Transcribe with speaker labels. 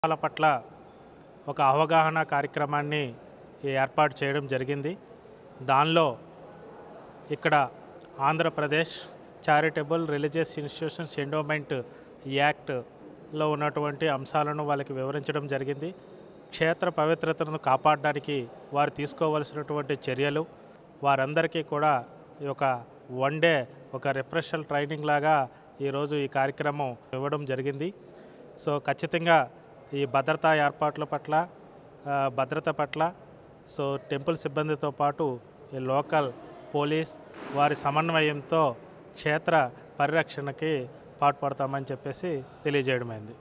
Speaker 1: వాళ్ళ పట్ల ఒక అవగాహన కార్యక్రమాన్ని ఏర్పాటు చేయడం జరిగింది దానిలో ఇక్కడ Andhra Pradesh charitable religious institutions endowment యాక్ట్లో ఉన్నటువంటి అంశాలను వాళ్ళకి వివరించడం జరిగింది క్షేత్ర పవిత్రతను కాపాడడానికి వారు తీసుకోవలసినటువంటి చర్యలు వారందరికీ కూడా ఈ యొక్క వన్ డే ఒక రిఫ్రెషల్ ట్రైనింగ్ లాగా ఈరోజు ఈ కార్యక్రమం ఇవ్వడం జరిగింది సో ఖచ్చితంగా ఈ భద్రతా ఏర్పాట్ల పట్ల ఆ, భద్రత పట్ల సో టెంపుల్ సిబ్బందితో పాటు ఈ లోకల్ పోలీస్ వారి సమన్వయంతో క్షేత్ర పరిరక్షణకి పాటుపడతామని చెప్పేసి తెలియజేయడమైంది